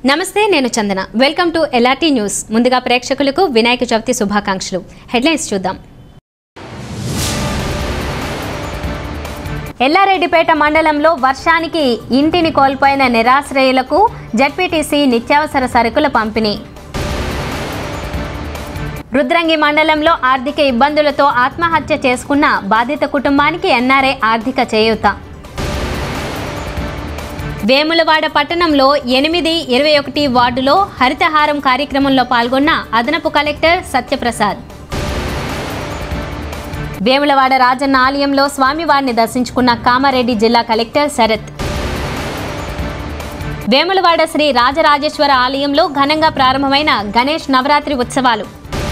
నమస్తే నేను Chandana welcome to LRT news ముందుగా ప్రేక్షకులకు వినాయక చవితి శుభాకాంక్షలు హెడ్లైన్స్ చూద్దాం ఎల్లారెడ్డిపేట మండలంలో వర్షానికి ఇంటిని కోల్పోయిన నిరాశ్రయులకు జడ్పీటీసీ నిత్యావసర సరుకుల పంపిణీ రుద్రంగి మండలంలో ఆర్థిక ఇబ్బందులతో ఆత్మహత్య చేసుకున్న బాధిత కుటుంబానికి ఎన్ఆర్ఐ ఆర్థిక చేయూత వేములవాడ పట్టణంలో ఎనిమిది ఇరవై ఒకటి వార్డులో హరితహారం కార్యక్రమంలో పాల్గొన్న అదనపు కలెక్టర్ సత్యప్రసాద్ వేములవాడ రాజన్న ఆలయంలో స్వామివారిని దర్శించుకున్న కామారెడ్డి జిల్లా కలెక్టర్ శరత్ వేములవాడ శ్రీ రాజరాజేశ్వర ఆలయంలో ఘనంగా ప్రారంభమైన గణేష్ నవరాత్రి ఉత్సవాలు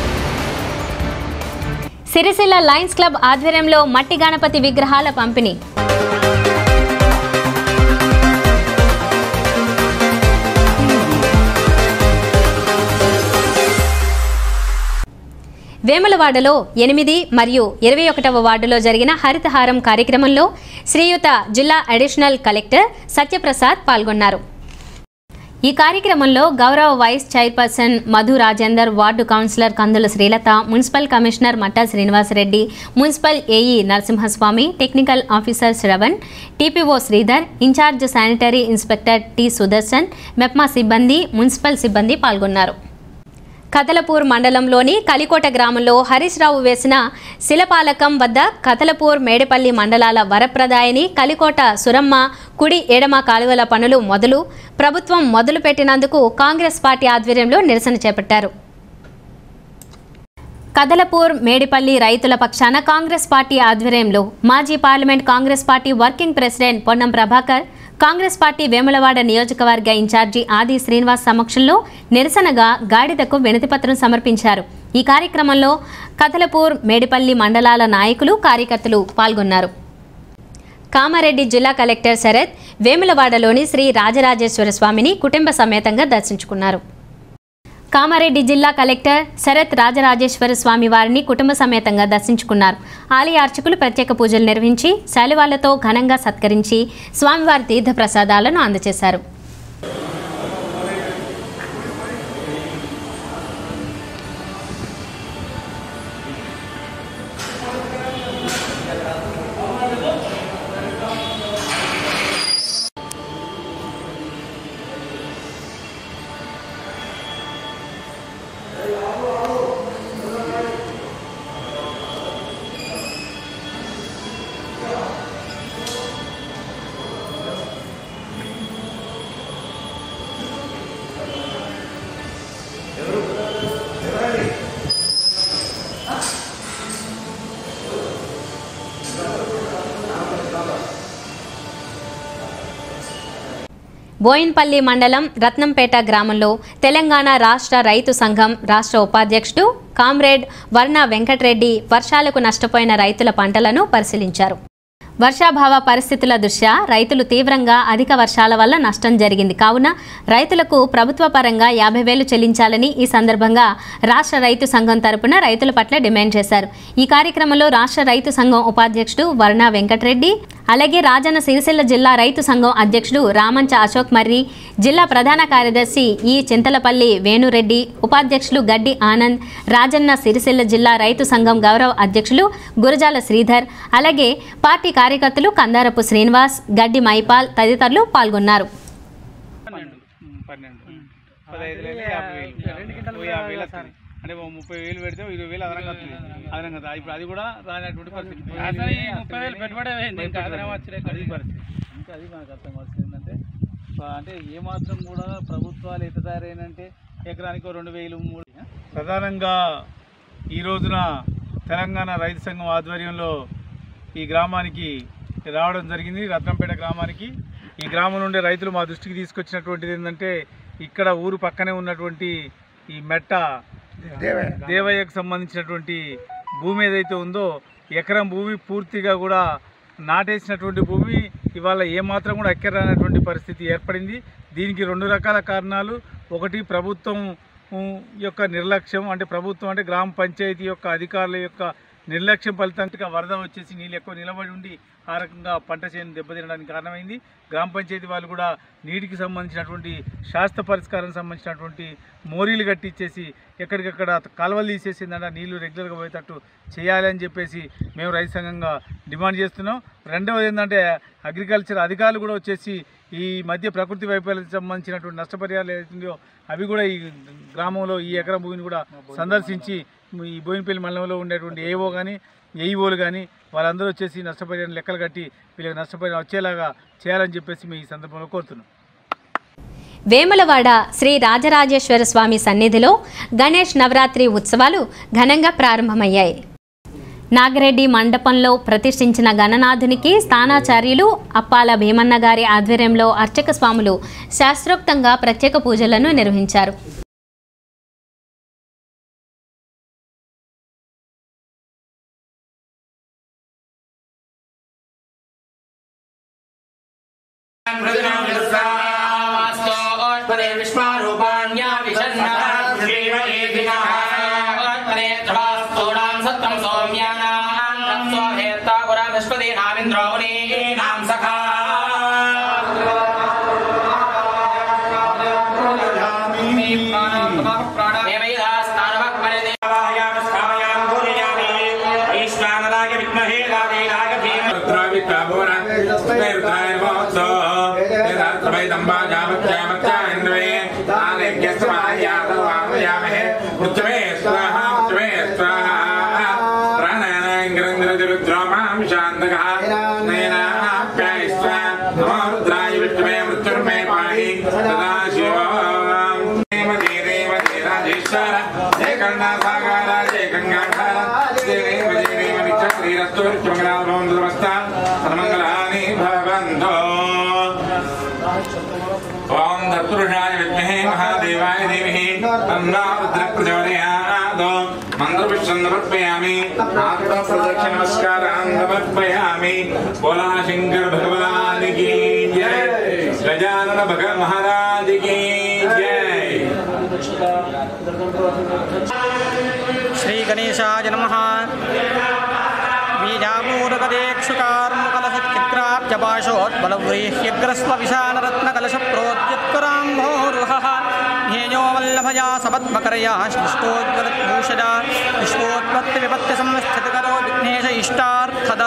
సిరిసిల్ల లయన్స్ క్లబ్ ఆధ్వర్యంలో మట్టి గణపతి విగ్రహాల పంపిణీ వేములవాడలో ఎనిమిది మరియు ఇరవై ఒకటవ వార్డులో జరిగిన హరితహారం కార్యక్రమంలో శ్రీయుత జిల్లా అడిషనల్ కలెక్టర్ సత్యప్రసాద్ పాల్గొన్నారు ఈ కార్యక్రమంలో గౌరవ vice chairperson Madhu Rajender ward councillor Kandula Srilatha municipal commissioner Matta Srinivasareddy municipal AE Narasimhaswamy technical officer Shravan TPO Sridhar incharge sanitary inspector T Sudarshan MEPMA సిబ్బంది మున్సిపల్ సిబ్బంది పాల్గొన్నారు కతలపూర్ మండలంలోని కలికోట గ్రామంలో హరీష్ రావు వేసిన శిలపాలకం వద్ద కతలపూర్ మేడపల్లి మండలాల వరప్రదాయని కలికోట సురమ్మ కుడి ఎడమ కాలువల పనులు మొదలు ప్రభుత్వం మొదలుపెట్టినందుకు కాంగ్రెస్ పార్టీ ఆధ్వర్యంలో నిరసన చేపట్టారు కదలపూర్ మేడిపల్లి రైతుల పక్షాన కాంగ్రెస్ పార్టీ ఆధ్వర్యంలో మాజీ parliament Congress party working president Ponnam Prabhakar Congress party Vemulawada నియోజకవర్గ ఇన్ఛార్జి ఆది శ్రీనివాస్ సమక్షంలో నిరసనగా గాడిదకు వినతిపత్రం సమర్పించారు ఈ కార్యక్రమంలో కదలపూర్ మేడిపల్లి మండలాల నాయకులు కార్యకర్తలు పాల్గొన్నారు కామారెడ్డి జిల్లా కలెక్టర్ శరత్ వేములవాడలోని శ్రీ రాజరాజేశ్వర స్వామిని కుటుంబ సమేతంగా దర్శించుకున్నారు కామారెడ్డి జిల్లా కలెక్టర్ శరత్ రాజరాజేశ్వర స్వామి వారిని కుటుంబ సమేతంగా దర్శించుకున్నారు ఆలయ అర్చకులు ప్రత్యేక పూజలు నిర్వహించి శాలువాలతో ఘనంగా సత్కరించి స్వామివారి తీర్థ ప్రసాదాలను అందజేశారు బోయిన్పల్లి మండలం రత్నంపేట గ్రామంలో తెలంగాణ రాష్ట్ర రైతు సంఘం రాష్ట్ర ఉపాధ్యక్షుడు కామ్రేడ్ వర్ణ వెంకటరెడ్డి వర్షాలకు నష్టపోయిన రైతుల పంటలను పరిశీలించారు వర్షాభావ పరిస్థితుల దృష్ట్యా రైతులు తీవ్రంగా అధిక వర్షాల వల్ల నష్టం జరిగింది కావున రైతులకు ప్రభుత్వ పరంగా యాభై వేలు చెల్లించాలని ఈ సందర్భంగా రాష్ట్ర రైతు సంఘం తరపున రైతుల పట్ల డిమాండ్ చేశారు ఈ కార్యక్రమంలో రాష్ట్ర రైతు సంఘం ఉపాధ్యక్షుడు వర్ణ వెంకటరెడ్డి అలాగే రాజన్న సిరిసిల్ల జిల్లా రైతు సంఘం అధ్యక్షుడు రామంచ అశోక్ మర్రి జిల్లా ప్రధాన కార్యదర్శి ఈ చింతలపల్లి వేణురెడ్డి ఉపాధ్యక్షులు గడ్డి ఆనంద్ రాజన్న సిరిసిల్ల జిల్లా రైతు సంఘం గౌరవ అధ్యక్షులు గురజాల శ్రీధర్ అలాగే పార్టీ కార్యకర్తలు కందారపు శ్రీనివాస్ గడ్డి మైపాల్ తదితరులు పాల్గొన్నారు పన్నెండు ఉమ్, పన్నెండు పదహైదు వేలు యాభై వేలు ఓ యాభై వేలు వస్తుంది అంటే ఓ ముప్పై వేలు పెడితే ఓ ఇరవై వేలు అదనంగా వస్తుంది అదనంగా వస్తుంది. ఇప్పుడు అది కూడా రానటువంటి పరిస్థితి ముప్పై వేలు పెట్టుబడి అది పరిస్థితి ఇంకా అది మనకు అర్థం కావాల్సింది ఏంటంటే ఆ, అంటే ఏమాత్రం కూడా ప్రభుత్వాలు ఎంత తయారైనంటే ఎకరానికి ఓ రెండు వేలు మూడు ప్రధానంగా ఈ రోజున తెలంగాణ రైతు సంఘం ఆధ్వర్యంలో ఈ గ్రామానికి రావడం జరిగింది రత్నంపేట గ్రామానికి ఈ గ్రామం నుండి రైతులు మా దృష్టికి తీసుకొచ్చినటువంటిది ఏంటంటే ఇక్కడ ఊరు పక్కనే ఉన్నటువంటి ఈ మెట్ట దేవయ్యకు సంబంధించినటువంటి భూమి ఏదైతే ఉందో ఎకరం భూమి పూర్తిగా కూడా నాటేసినటువంటి భూమి ఇవాళ ఏమాత్రం కూడా ఎక్కరానటువంటి పరిస్థితి ఏర్పడింది దీనికి రెండు రకాల కారణాలు ఒకటి ప్రభుత్వం ఉ, యొక్క నిర్లక్ష్యం అంటే ప్రభుత్వం అంటే గ్రామ పంచాయతీ యొక్క అధికారుల యొక్క నిర్లక్ష్యం ఫలితంగా వరద వచ్చేసి నీళ్ళు ఎక్కువ నిలబడి ఉండి ఆ రకంగా పంట చేను దెబ్బతినడానికి కారణమైంది గ్రామ పంచాయతీ వాళ్ళు కూడా నీటికి సంబంధించినటువంటి శాస్త్ర పరిష్కారం సంబంధించినటువంటి మోరీలు కట్టించేసి ఎక్కడికక్కడ కాలువలు తీసేసిందంట నీళ్లు రెగ్యులర్గా పోయేటట్టు చేయాలని చెప్పేసి మేము రైతు సంఘంగా డిమాండ్ చేస్తున్నాం రెండవది ఏంటంటే అగ్రికల్చర్ అధికారులు కూడా వచ్చేసి ఈ మధ్య ప్రకృతి వైఫల్యానికి సంబంధించినటువంటి నష్టపరిహారాలు ఏదైతుందో అవి కూడా ఈ గ్రామంలో ఈ ఎకరం భూమిని కూడా సందర్శించి ఈ బోయినపల్లి మండలంలో ఉండేటువంటి ఏఓ కానీ ఏఈఓలు కానీ వాళ్ళందరూ వచ్చేసి నష్టపరిహారం లెక్కలు కట్టి వీళ్ళకి నష్టపరిహారం వచ్చేలాగా చేయాలని చెప్పేసి మేము ఈ సందర్భంలో కోరుతున్నాం వేములవాడ శ్రీ రాజరాజేశ్వర స్వామి సన్నిధిలో గణేష్ నవరాత్రి ఉత్సవాలు ఘనంగా ప్రారంభమయ్యాయి నాగిరెడ్డి మండపంలో ప్రతిష్ఠించిన గణనాథునికి స్థానాచార్యులు అప్పాల భీమన్న గారి ఆధ్వర్యంలో అర్చక స్వాములు శాస్త్రోక్తంగా ప్రత్యేక పూజలను నిర్వహించారు ोत्पदे विश्वारूपाण्या विषन्नात्पदे त्रवास्तूणां सत्तं सौम्यानां तत्स्वहेत्ता पुरा बृहस्पतीनामिन्द्रो मुनीनां सखा జయ కరుణాసాగర జయ గంగాధర జయ దేవ జయ దేవ నిత్య శ్రీరస్తు నిత్యమంగళాభవంతుమస్త సన్మంగళాని భవంతో ఓం దత్తురుషాయ విద్మహే మహాదేవాయ ధీమహి తన్నో రుద్ర ప్రచోదయాత్ మంత్రపుష్పం సమర్పయామి ఆత్మ ప్రదక్షిణ నమస్కారాన్ సమర్పయామి బోలా శంకర్ భగవాన్ की जय गजानन भग महाराज की जय శ్రీ గణేశాయ నమ బీజామూలకదేక్షుకార్ముకలసత్చిత్రాబ్జపాశోత్బలవ్రీహ్యగ్రస్వ విశానరత్నకలశ ప్రోద్యత్కరాంభోరుహ ధ్యేయో వల్లభయా సపద్మకరయా సృష్టోద్వలద్భూషజా విశ్వోత్పత్తి విపత్తి సంస్థితికరో విఘ్నేశ ఇష్టార్థద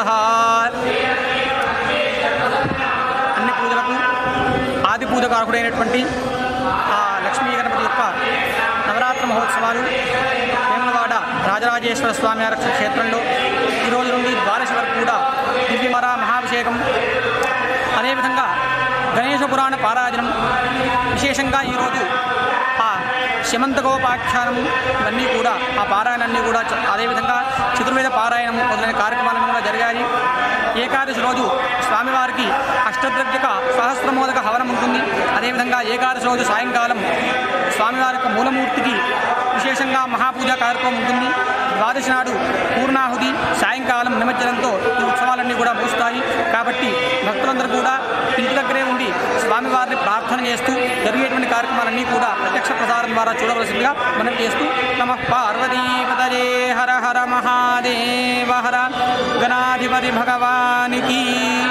అన్ని పూజలకు ఆది పూజకారకుడైనటువంటి ఆ లక్ష్మీ గణపతి యొక్క నవరాత్రి మహోత్సవాలు వేములవాడ రాజరాజేశ్వర స్వామి ఆరక్షణ క్షేత్రంలో ఈ రోజు నుండి ద్వాదశి వరకు కూడా దివ్యమర మహాభిషేకం అదేవిధంగా గణేశ పురాణ పారాయణం విశేషంగా ఈరోజు ఆ శమంతకోపాఖ్యానము ఇవన్నీ కూడా ఆ పారాయణాన్ని కూడా చ- అదేవిధంగా చతుర్వేద పారాయణము మొదలైన కార్యక్రమాలను కూడా జరిగాయి ఏకాదశి రోజు స్వామివారికి అష్టద్రవ్యక సహస్రమోదక హవనం ఉంటుంది అదేవిధంగా ఏకాదశి రోజు సాయంకాలం స్వామివారి యొక్క మూలమూర్తికి విశేషంగా మహాపూజ కార్యక్రమం ఉంటుంది ద్వాదశి నాడు పూర్ణాహుతి సాయంకాలం నిమజ్జనంతో ఈ ఉత్సవాలన్నీ కూడా ముగుస్తాయి కాబట్టి భక్తులందరూ కూడా ఇంటి దగ్గరే ఉండి స్వామివారిని ప్రార్థన చేస్తూ జరిగేటువంటి కార్యక్రమాలన్నీ కూడా ప్రత్యక్ష ప్రసారం ద్వారా చూడవలసిందిగా మనం చేస్తూ నమ పార్వతీపదయే హర హర మహాదేవ హర గణాధిపతి భగవానికి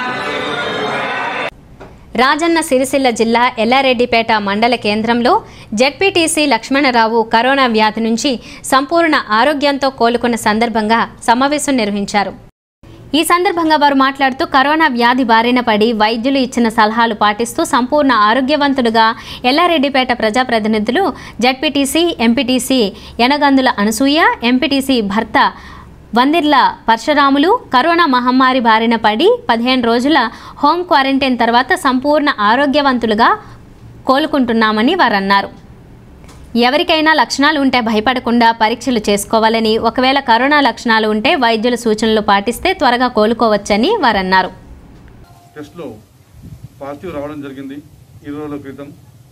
రాజన్న సిరిసిల్ల జిల్లా ఎల్లారెడ్డిపేట మండల కేంద్రంలో జెడ్పీటీసీ లక్ష్మణరావు కరోనా వ్యాధి నుంచి సంపూర్ణ ఆరోగ్యంతో కోలుకున్న సందర్భంగా సమావేశం నిర్వహించారు ఈ సందర్భంగా వారు మాట్లాడుతూ కరోనా వ్యాధి బారిన పడి వైద్యులు ఇచ్చిన సలహాలు పాటిస్తూ సంపూర్ణ ఆరోగ్యవంతులుగా ఎల్లారెడ్డిపేట ప్రజాప్రతినిధులు ZPTC MPTC Yanagandula Anasuya MPTC భర్త వందిర్ల పరశురాములు కరోనా మహమ్మారి బారిన పడి పదిహేను రోజుల హోమ్ క్వారంటైన్ తర్వాత సంపూర్ణ ఆరోగ్యవంతులుగా కోలుకుంటున్నామని వారు అన్నారు ఎవరికైనా లక్షణాలు ఉంటే భయపడకుండా పరీక్షలు చేసుకోవాలని ఒకవేళ కరోనా లక్షణాలు ఉంటే వైద్యుల సూచనలు పాటిస్తే త్వరగా కోలుకోవచ్చని వారన్నారు టెస్ట్లో పాజిటివ్ రావడం జరిగింది ఇరవై రోజుల క్రితం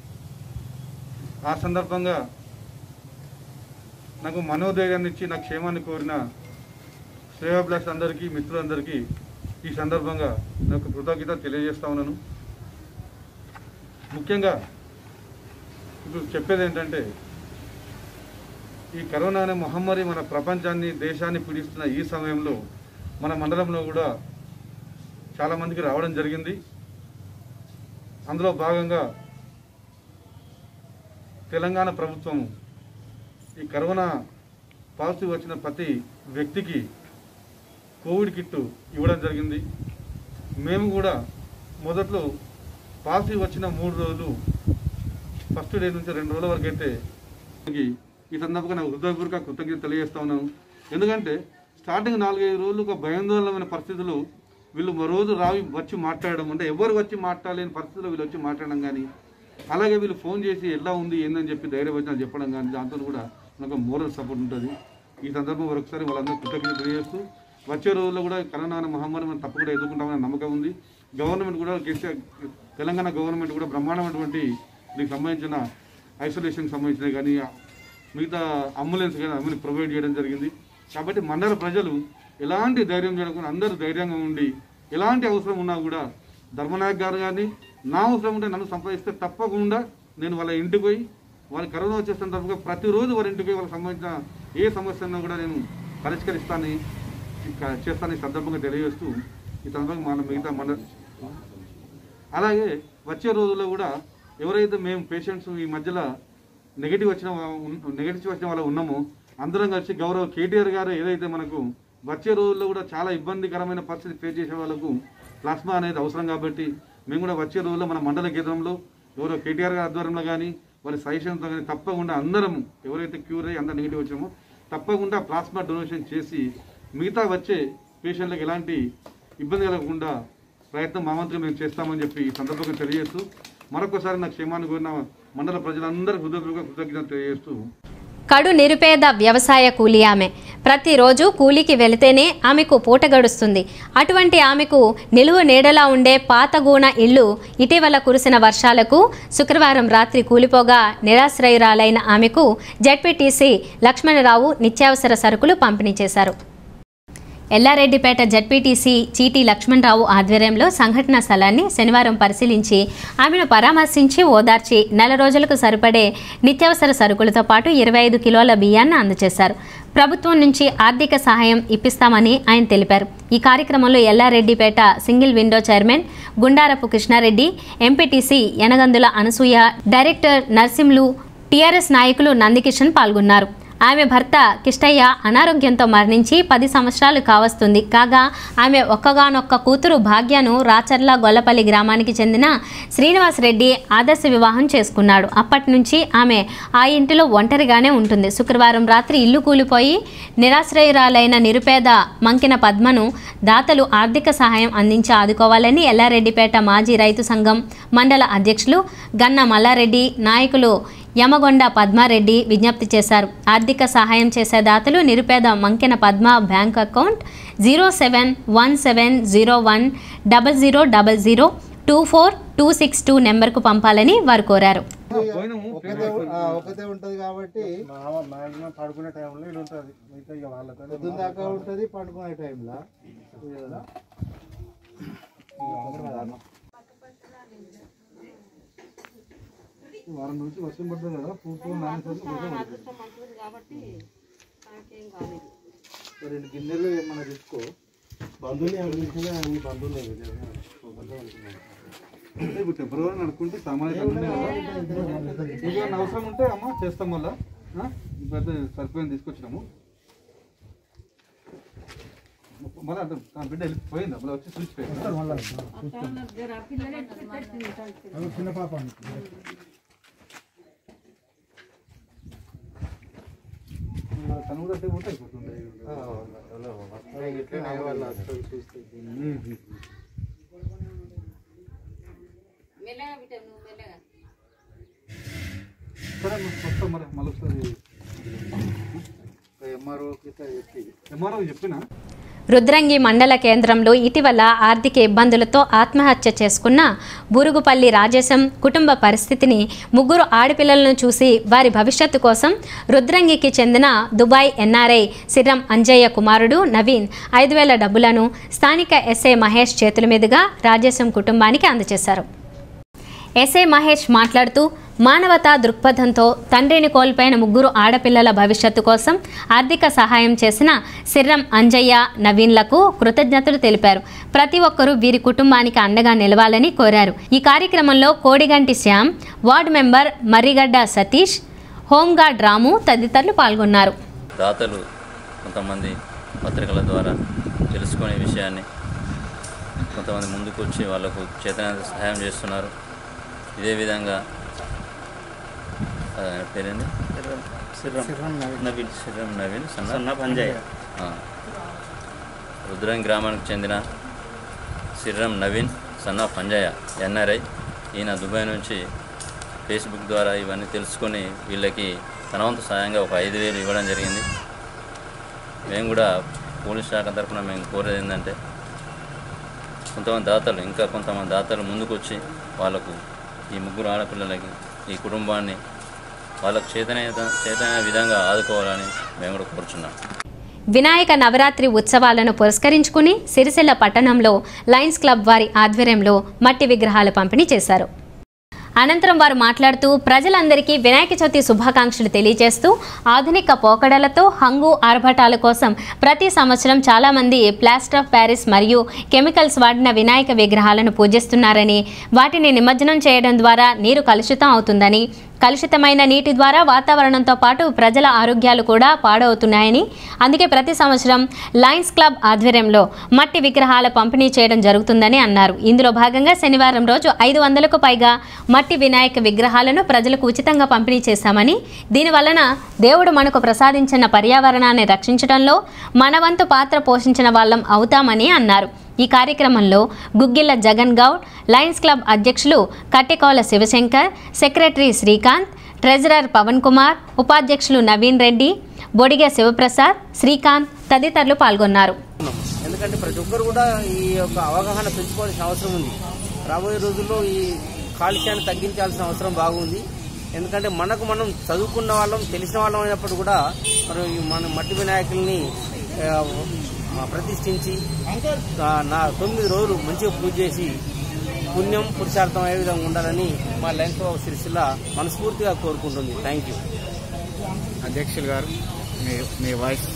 ఆ సందర్భంగా నాకు మనోధైర్యాన్ని ఇచ్చి నా క్షేమాన్ని కోరిన శ్రేయోభిలాష్ అందరికీ మిత్రులందరికీ ఈ సందర్భంగా నాకు కృతజ్ఞత తెలియజేస్తా ఉన్నాను ముఖ్యంగా ఇప్పుడు చెప్పేది ఏంటంటే ఈ కరోనా అనే మహమ్మారి మన ప్రపంచాన్ని దేశాన్ని పీడిస్తున్న ఈ సమయంలో మన మండలంలో కూడా చాలామందికి రావడం జరిగింది అందులో భాగంగా తెలంగాణ ప్రభుత్వం ఈ కరోనా పాజిటివ్ వచ్చిన ప్రతి వ్యక్తికి కోవిడ్ కిట్టు ఇవ్వడం జరిగింది మేము కూడా మొదట్లో పాజిటివ్ వచ్చిన మూడు రోజులు ఫస్ట్ డే నుంచి రెండు రోజుల వరకు అయితే ఈ సందర్భంగా నాకు హృదయపూర్వక కృతజ్ఞత తెలియజేస్తా ఉన్నాను ఎందుకంటే స్టార్టింగ్ నాలుగైదు రోజులు ఒక భయాందోళనమైన పరిస్థితులు వీళ్ళు ఒక రోజు రావి వచ్చి మాట్లాడడం అంటే ఎవరు వచ్చి మాట్లాడలేని పరిస్థితుల్లో వీళ్ళు వచ్చి మాట్లాడడం కానీ అలాగే వీళ్ళు ఫోన్ చేసి ఎలా ఉంది ఏందని చెప్పి ధైర్యవచనాలు చెప్పడం కానీ దాంతో కూడా మనకు మోరల్ సపోర్ట్ ఉంటుంది ఈ సందర్భం ఒకసారి వాళ్ళందరూ కృతజ్ఞత తెలియజేస్తూ వచ్చే రోజుల్లో కూడా కరోనా అనే మహమ్మారి మనం తప్పకుండా ఎదుర్కొంటామనే నమ్మకం ఉంది గవర్నమెంట్ కూడా కేసీఆర్ తెలంగాణ గవర్నమెంట్ కూడా బ్రహ్మాండమైనటువంటి దీనికి సంబంధించిన ఐసోలేషన్ సంబంధించిన కానీ మిగతా అంబులెన్స్ కానీ అమ్మని ప్రొవైడ్ చేయడం జరిగింది కాబట్టి మండల ప్రజలు ఎలాంటి ధైర్యం చేయకుండా అందరూ ధైర్యంగా ఉండి ఎలాంటి అవసరం ఉన్నా కూడా ధర్మనాయక్ గారు కానీ నా అవసరం ఉంటే నన్ను సంపాదిస్తే తప్పకుండా నేను వాళ్ళ ఇంటికి పోయి వాళ్ళ కరోనా వచ్చే సందర్భంగా ప్రతిరోజు వాళ్ళ ఇంటికి పోయి వాళ్ళకి సంబంధించిన ఏ సమస్య ఉన్నా కూడా నేను పరిష్కరిస్తానని ఇక చేస్తానని ఈ సందర్భంగా తెలియజేస్తూ ఈ సందర్భంగా మన మిగతా మండల అలాగే వచ్చే రోజుల్లో కూడా ఎవరైతే మేము పేషెంట్స్ ఈ మధ్యలో నెగిటివ్ వచ్చిన నెగిటివ్ వచ్చిన వాళ్ళు ఉన్నామో అందరం కలిసి గౌరవ కేటీఆర్ గారు ఏదైతే మనకు వచ్చే రోజుల్లో కూడా చాలా ఇబ్బందికరమైన పరిస్థితి ఫేస్ చేసే వాళ్ళకు ప్లాస్మా అనేది అవసరం కాబట్టి మేము కూడా వచ్చే రోజుల్లో మన మండల కేంద్రంలో గౌరవ కేటీఆర్ గారి ఆధ్వర్యంలో కానీ వారి సజెషన్తో కానీ తప్పకుండా అందరం ఎవరైతే క్యూర్ అయ్యి అందరం నెగిటివ్ వచ్చామో తప్పకుండా ప్లాస్మా డొనేషన్ చేసి మిగతా వచ్చే పేషెంట్లకు ఎలాంటి ఇబ్బంది కలగకుండా ప్రయత్నం మా వంతుగా మేము చేస్తామని చెప్పి ఈ సందర్భంగా తెలియజేస్తూ మరొకసారి నా క్షేమాన్ని కోరిన మండల ప్రజలందరూ హృదయపూర్వక కృతజ్ఞత తెలియజేస్తూ కడు నిరుపేద వ్యవసాయ కూలి ఆమె ప్రతిరోజు కూలికి వెళితేనే ఆమెకు పూట గడుస్తుంది అటువంటి ఆమెకు నిలువ నీడలా ఉండే పాతగూణ ఇల్లు ఇటీవల కురిసిన వర్షాలకు శుక్రవారం రాత్రి కూలిపోగా నిరాశ్రయురాలైన ఆమెకు జడ్పీటీసీ లక్ష్మణరావు నిత్యావసర సరుకులు పంపిణీ చేశారు ఎల్లారెడ్డిపేట జడ్పీటీసీ చీటీ లక్ష్మణరావు ఆధ్వర్యంలో సంఘటనా స్థలాన్ని శనివారం పరిశీలించి ఆమెను పరామర్శించి ఓదార్చి నెల రోజులకు సరిపడే నిత్యావసర సరుకులతో పాటు ఇరవై ఐదు కిలోల బియ్యాన్ని అందజేశారు ప్రభుత్వం నుంచి ఆర్థిక సహాయం ఇప్పిస్తామని ఆయన తెలిపారు ఈ కార్యక్రమంలో Yellareddypet single window chairman Gundarapu Krishnareddy MPTC Yanagandula Anasuya director Narsimlu TRS నాయకులు నందికిషన్ పాల్గొన్నారు ఆమె భర్త కిష్టయ్య అనారోగ్యంతో మరణించి పది సంవత్సరాలు కావస్తుంది కాగా ఆమె ఒక్కగానొక్క కూతురు భాగ్యను రాచర్ల గొల్లపల్లి గ్రామానికి చెందిన శ్రీనివాస్ రెడ్డి ఆదర్శ వివాహం చేసుకున్నాడు అప్పటి నుంచి ఆమె ఆ ఇంటిలో ఒంటరిగానే ఉంటుంది శుక్రవారం రాత్రి ఇల్లు కూలిపోయి నిరాశ్రయురాలైన నిరుపేద మంకిన పద్మను దాతలు ఆర్థిక సహాయం అందించి ఆదుకోవాలని ఎల్లారెడ్డిపేట మాజీ రైతు సంఘం మండల అధ్యక్షులు గన్న మల్లారెడ్డి నాయకులు యమగొండ పద్మారెడ్డి విజ్ఞప్తి చేశారు ఆర్థిక సహాయం చేసే దాతలు నిరుపేద Mankena Padma bank account zero seven one seven zero one double zero double zero two four two six two నెంబర్కు పంపాలని వారు కోరారు ఒకటే ఆ, ఒకటే ఉంటది కాబట్టి మాక్సిమం పడుకునే టైంలో ఇది ఉంటుంది మిగతా ఇక వాళ్ళతో పొద్దున్న దాకా ఉంటది పండుకునే టైంలో వారం నుంచి వర్షం పడుతుంది కదా పూర్తిగా నానేసరికి వర్షం పడుతుంది రెండు గిన్నెలు ఏమన్నా తీసుకో బంధువులు ఏమైనా తీసుకున్నా ఈ బంధువులు అంటే ఇప్పుడు ఫిబ్రవరి నడుకుంటే సామాన్య ఇంకేమైనా అవసరం ఉంటే అమ్మ చేస్తాం మళ్ళా ఆ? పెద్ద సరిపోయింది తీసుకొచ్చినాము మళ్ళీ అంటే ఆ బిడ్డ వెళ్ళిపోయిందా మళ్ళీ వచ్చి చూసిపోయింది చిన్న పాప తను కూడా అంటే ఉంటే అయిపోతుంది ఇట్లా వాళ్ళు అసలు చూస్తే సరే మరి వస్తాం మరి మళ్ళీ ఒకసారి ఎంఆర్ఓకి చెప్పి ఎంఆర్ఓ చెప్పినా రుద్రంగి మండల కేంద్రంలో ఇటీవల ఆర్థిక ఇబ్బందులతో ఆత్మహత్య చేసుకున్న బూరుగుపల్లి రాజేశం కుటుంబ పరిస్థితిని ముగ్గురు ఆడపిల్లలను చూసి వారి భవిష్యత్తు కోసం రుద్రంగికి చెందిన దుబాయ్ ఎన్ఆర్ఐ సిరం అంజయ్య కుమారుడు నవీన్ ఐదు వేల డబ్బులను స్థానిక ఎస్ఐ మహేష్ చేతుల మీదుగా రాజేశం కుటుంబానికి అందజేశారు ఎస్ఏ మహేష్ మాట్లాడుతూ మానవతా దృక్పథంతో తండ్రిని కోల్పోయిన ముగ్గురు ఆడపిల్లల భవిష్యత్తు కోసం ఆర్థిక సహాయం చేసిన సిర్రం అంజయ్య నవీన్లకు కృతజ్ఞతలు తెలిపారు ప్రతి ఒక్కరూ వీరి కుటుంబానికి అండగా నిలవాలని కోరారు ఈ కార్యక్రమంలో Kodiganti Shyam ward member Marrigadda Satish home guard Ramu తదితరులు పాల్గొన్నారు దాతలు కొంతమంది పత్రికల ద్వారా తెలుసుకునే విషయాన్ని కొంతమంది ముందుకు వచ్చి వాళ్ళకు చేతన సహాయం చేస్తున్నారు ఇదే విధంగా ఆ, ఆయన పేరేంటి నవీన్ శ్రీరామ్ నవీన్ సన్న పంజయ్ రుద్రం గ్రామానికి చెందిన శ్రీరామ్ నవీన్ సన్న పంజయ ఎన్ఆర్ఐ ఈయన దుబాయ్ నుంచి ఫేస్బుక్ ద్వారా ఇవన్నీ తెలుసుకొని వీళ్ళకి తన వంతు సాయంగా ఒక ఐదు వేలు ఇవ్వడం జరిగింది మేము కూడా పోలీస్ శాఖ తరఫున మేము కోరేది ఏంటంటే కొంతమంది దాతలు ఇంకా కొంతమంది దాతలు ముందుకు వచ్చి వాళ్ళకు ఈ ముగ్గురు ఆడపిల్లలకి ఈ కుటుంబాన్ని వాళ్ళకు చేతనైన చేతనైన విధంగా ఆదుకోవాలని మేము కూడా కోరుచున్నాం వినాయక నవరాత్రి ఉత్సవాలను పురస్కరించుకుని సిరిసిల్ల పట్టణంలో లయన్స్ క్లబ్ వారి ఆధ్వర్యంలో మట్టి విగ్రహాలు పంపిణీ చేశారు అనంతరం వారు మాట్లాడుతూ ప్రజలందరికీ వినాయక చవితి శుభాకాంక్షలు తెలియజేస్తూ ఆధునిక పోకడలతో హంగు ఆర్భటాల కోసం ప్రతి సంవత్సరం చాలామంది ప్లాస్టర్ ఆఫ్ ప్యారిస్ మరియు కెమికల్స్ వాడిన వినాయక విగ్రహాలను పూజిస్తున్నారని వాటిని నిమజ్జనం చేయడం ద్వారా నీరు కలుషితం అవుతుందని కలుషితమైన నీటి ద్వారా వాతావరణంతో పాటు ప్రజల ఆరోగ్యాలు కూడా పాడవుతున్నాయని అందుకే ప్రతి సంవత్సరం లయన్స్ క్లబ్ ఆధ్వర్యంలో మట్టి విగ్రహాల పంపిణీ చేయడం జరుగుతుందని అన్నారు ఇందులో భాగంగా శనివారం రోజు ఐదు వందలకు పైగా మట్టి వినాయక విగ్రహాలను ప్రజలకు ఉచితంగా పంపిణీ చేశామని దీనివలన దేవుడు మనకు ప్రసాదించిన పర్యావరణాన్ని రక్షించడంలో మన వంతు పాత్ర పోషించిన వాళ్ళం అవుతామని అన్నారు ఈ కార్యక్రమంలో గుగ్గిళ్ళ జగన్ గౌడ్ లయన్స్ క్లబ్ అధ్యక్షులు కట్టెకోల శివశంకర్ సెక్రటరీ శ్రీకాంత్ ట్రెజరర్ పవన్ కుమార్ ఉపాధ్యక్షులు నవీన్ రెడ్డి బొడిగె శివప్రసాద్ శ్రీకాంత్ తదితరులు పాల్గొన్నారు ఎందుకంటే ప్రతి ఒక్కరు కూడా ఈ యొక్క అవగాహన పెంచుకోవాల్సిన అవసరం ఉంది రాబోయే రోజుల్లో ఈ కాలుష్యాన్ని తగ్గించాల్సిన అవసరం బాగుంది ఎందుకంటే మనకు మనం చదువుకున్న వాళ్ళం తెలిసిన వాళ్ళం అయినప్పుడు కూడా మనం ఈ మన మట్టి వినాయకుల్ని ఆ, ప్రతిష్ఠించి ఆ, నా తొమ్మిది రోజులు మంచిగా పూజ చేసి పుణ్యం పురుషార్థం అయ్యే విధంగా ఉండాలని మా లైన్స్ ఆఫ్ సిరిసిల్ల మనస్ఫూర్తిగా కోరుకుంటుంది థ్యాంక్ యూ అధ్యక్షులు గారు మీ మీ వాయిస్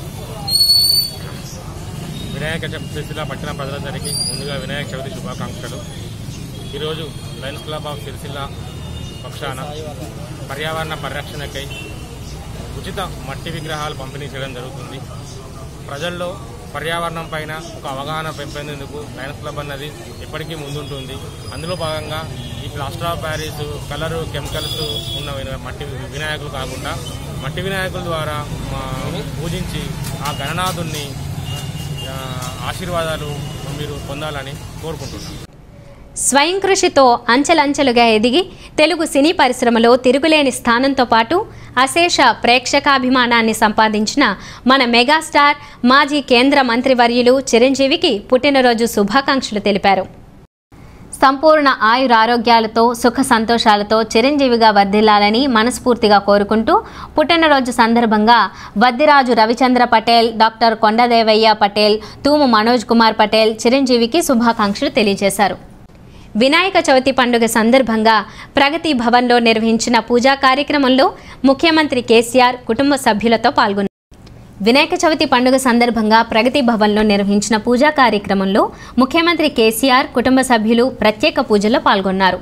వినాయక చవితి పట్టణ ప్రజలందరికీ ముందుగా వినాయక చవితి శుభాకాంక్షలు ఈరోజు లయన్స్ క్లబ్ ఆఫ్ సిరిసిల్ల పక్షాన పర్యావరణ పరిరక్షణకై ఉచిత మట్టి విగ్రహాలు పంపిణీ చేయడం జరుగుతుంది ప్రజల్లో పర్యావరణం పైన ఒక అవగాహన పెంపొందేందుకు లయన్స్ క్లబ్ అన్నది ఎప్పటికీ ముందుంటుంది అందులో భాగంగా ఈ plaster of Paris colour chemicals ఉన్న విన- మట్టి వినాయకులు కాకుండా మట్టి వినాయకుల ద్వారా మా పూజించి ఆ గణనాథుణ్ణి ఆ, ఆశీర్వాదాలు మీరు పొందాలని కోరుకుంటున్నాను స్వయం కృషితో అంచెలంచెలుగా ఎదిగి తెలుగు సినీ పరిశ్రమలో తిరుగులేని స్థానంతో పాటు అశేష ప్రేక్షకాభిమానాన్ని సంపాదించిన మన మెగాస్టార్ మాజీ కేంద్ర మంత్రివర్యులు చిరంజీవికి పుట్టినరోజు శుభాకాంక్షలు తెలిపారు సంపూర్ణ ఆయురారోగ్యాలతో సుఖ సంతోషాలతో చిరంజీవిగా వర్ధిల్లాలని మనస్ఫూర్తిగా కోరుకుంటూ పుట్టినరోజు సందర్భంగా వద్దిరాజు రవిచంద్ర పటేల్ డాక్టర్ కొండదేవయ్య పటేల్ తూము మనోజ్ కుమార్ పటేల్ చిరంజీవికి శుభాకాంక్షలు తెలియజేశారు వినాయక చవితి పండుగ సందర్భంగా ప్రగతి భవన్లో నిర్వహించిన పూజా కార్యక్రమంలో ముఖ్యమంత్రి కేసీఆర్ కుటుంబ సభ్యులతో పాల్గొన్నారు వినాయక చవితి పండుగ సందర్భంగా ప్రగతి భవన్లో నిర్వహించిన పూజా కార్యక్రమంలో ముఖ్యమంత్రి కేసీఆర్ కుటుంబ సభ్యులు ప్రత్యేక పూజల్లో పాల్గొన్నారు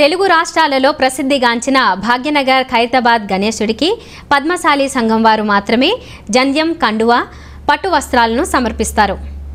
తెలుగు రాష్ట్రాలలో ప్రసిద్ధిగాంచిన భాగ్యనగర్ ఖైరతాబాద్ గణేశుడికి పద్మశాలి సంఘం వారు మాత్రమే జంధ్యం కండువా పట్టు వస్త్రాలను సమర్పిస్తారు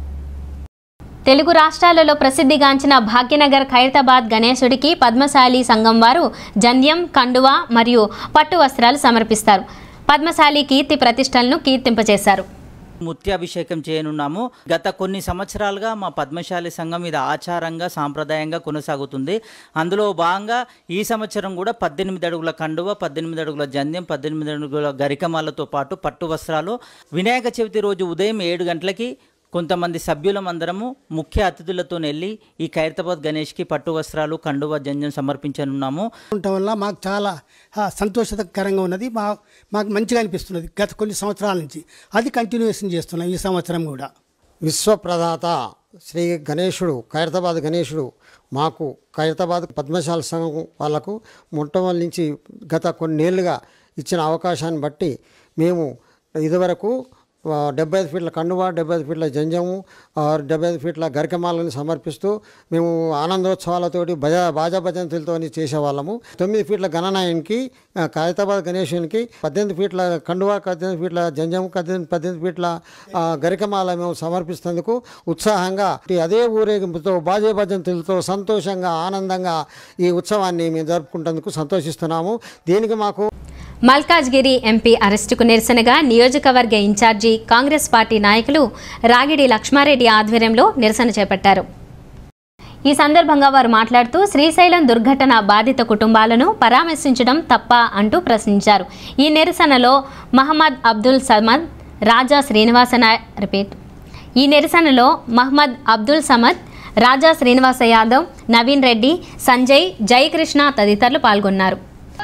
తెలుగు రాష్ట్రాలలో ప్రసిద్ధిగాంచిన భాగ్యనగర్ ఖైరతాబాద్ గణేశుడికి పద్మశాలి సంఘం వారు జంధ్యం కండువా మరియు పట్టు వస్త్రాలు సమర్పిస్తారు పద్మశాలి కీర్తి ప్రతిష్టలను కీర్తింపజేశారు ముత్యాభిషేకం చేయనున్నాము గత కొన్ని సంవత్సరాలుగా మా పద్మశాలి సంఘం ఇది ఆచారంగా సాంప్రదాయంగా కొనసాగుతుంది అందులో భాగంగా ఈ సంవత్సరం కూడా పద్దెనిమిది అడుగుల కండువ పద్దెనిమిది అడుగుల జంధ్యం పద్దెనిమిది అడుగుల గరికమాలతో పాటు పట్టు వస్త్రాలు వినాయక చవితి రోజు ఉదయం ఏడు గంటలకి కొంతమంది సభ్యులం అందరము ముఖ్య అతిథులతో వెళ్ళి ఈ ఖైరతాబాద్ గణేష్కి పట్టు వస్త్రాలు కండువ జంజం సమర్పించనున్నాము ఉండటం వల్ల మాకు చాలా ఆ, సంతోషకరంగా ఉన్నది మా మాకు మంచిగా అనిపిస్తున్నది గత కొన్ని సంవత్సరాల నుంచి అది కంటిన్యూషన్ చేస్తున్నాం ఈ సంవత్సరం కూడా విశ్వప్రదాత శ్రీ గణేశుడు ఖైరతాబాద్ గణేశుడు మాకు ఖైరతాబాద్ పద్మశాల సంఘం వాళ్ళకు మొట్టమొదటి నుంచి గత కొన్నేళ్లుగా ఇచ్చిన అవకాశాన్ని బట్టి మేము ఇదివరకు ఆ, డెబ్బై ఐదు ఫీట్ల కండువా డెబ్బై ఐదు ఫీట్ల జంజము ఆ, డెబ్బై ఐదు ఫీట్ల గరికమాలని సమర్పిస్తూ మేము ఆనందోత్సవాలతోటి భజ బాజా భజంతులతో చేసేవాళ్ళము తొమ్మిది ఫీట్ల గణనాయనికి ఆ, ఖైరతాబాద్ గణేశునికి పద్దెనిమిది ఫీట్ల కండువా పద్దెనిమిది ఫీట్ల జంజం పద్దెనిమిది పద్దెనిమిది ఫీట్ల ఆ, గరికమాల మేము సమర్పిస్తేందుకు ఉత్సాహంగా ఈ అదే ఊరేగింపుతో బాజే భజంతులతో సంతోషంగా ఆనందంగా ఈ ఉత్సవాన్ని మేము జరుపుకుంటేందుకు సంతోషిస్తున్నాము దీనికి మాకు మల్కాజ్గిరి ఎంపీ అరెస్టుకు నిరసనగా నియోజకవర్గ ఇన్ఛార్జి కాంగ్రెస్ పార్టీ నాయకులు రాగిడి లక్ష్మారెడ్డి ఆధ్వర్యంలో నిరసన చేపట్టారు ఈ సందర్భంగా వారు మాట్లాడుతూ శ్రీశైలం దుర్ఘటన బాధిత కుటుంబాలను పరామర్శించడం తప్ప అంటూ ప్రశ్నించారు ఈ నిరసనలో మహమ్మద్ అబ్దుల్ సమద్ రాజా శ్రీనివాస నాయ రిపీట్ ఈ నిరసనలో మహమ్మద్ అబ్దుల్ సమద్ రాజా శ్రీనివాస యాదవ్ నవీన్ రెడ్డి సంజయ్ జయకృష్ణ తదితరులు పాల్గొన్నారు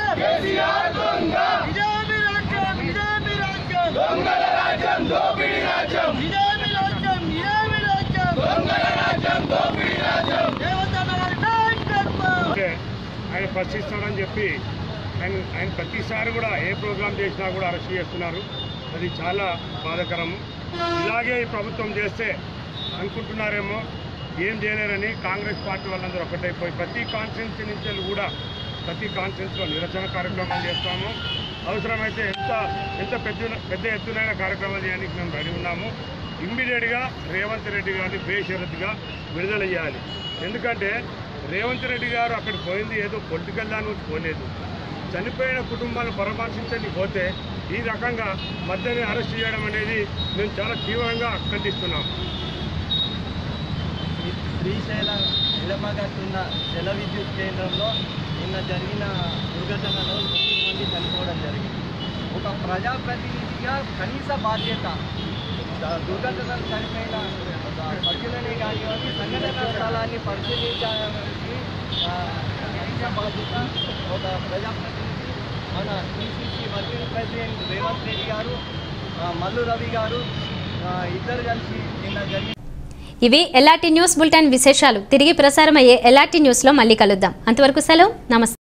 అంటే ఆయన ప్రశ్నిస్తాడని చెప్పి ఆయన ఆయన ప్రతిసారి కూడా ఏ ప్రోగ్రాం చేసినా కూడా అరెస్ట్ చేస్తున్నారు అది చాలా బాధాకరం ఇలాగే ఈ ప్రభుత్వం చేస్తే అనుకుంటున్నారేమో ఏం చేయలేరని కాంగ్రెస్ పార్టీ వాళ్ళందరూ ఒకటైపోయి ప్రతి కాన్స్టిట్యున్సీ నుంచి కూడా ప్రతి కాన్స్టిట్యున్సీలో నిరసన కార్యక్రమాలు చేస్తాము అవసరమైతే ఎంత ఎంత పెద్ద పెద్ద ఎత్తునైన కార్యక్రమాలు చేయడానికి మేము రెడీ ఉన్నాము ఇమ్మీడియట్గా రేవంత్ రెడ్డి గారిని బేషరత్గా విడుదల చేయాలి ఎందుకంటే రేవంత్ రెడ్డి గారు అక్కడికి పోయింది ఏదో పొలిటికల్ దాని పోలేదు చనిపోయిన కుటుంబాలను పరామర్శించని పోతే ఈ రకంగా మధ్యని అరెస్ట్ చేయడం అనేది మేము చాలా తీవ్రంగా ఖండిస్తున్నాం శ్రీశైల ఎడమగట్టున్న జల విద్యుత్ కేంద్రంలో నిన్న జరిగిన దుర్ఘటనలో తొమ్మిది మంది చనిపోవడం జరిగింది ఒక ప్రజాప్రతినిధిగా కనీస బాధ్యత ద- దుర్ఘటనలు చనిపోయిన సభ్యులని కానివ్వండి సంఘటన స్థలాన్ని పరిశీలించడానికి ఆ, కనీస బాధ్యత ఒక ప్రజాప్రతినిధి మన TCC working president Revanth Reddy గారు ఆ, మల్లు రవి గారు ఆ, ఇద్దరు కలిసి నిన్న జరిగిన ఇవి ఎల్ఆర్టీ న్యూస్ బులెటిన్ విశేషాలు తిరిగి ప్రసారం అయ్యే ఎల్ఆర్టీ న్యూస్లో మళ్ళీ కలుద్దాం అంతవరకు సెలవు నమస్తే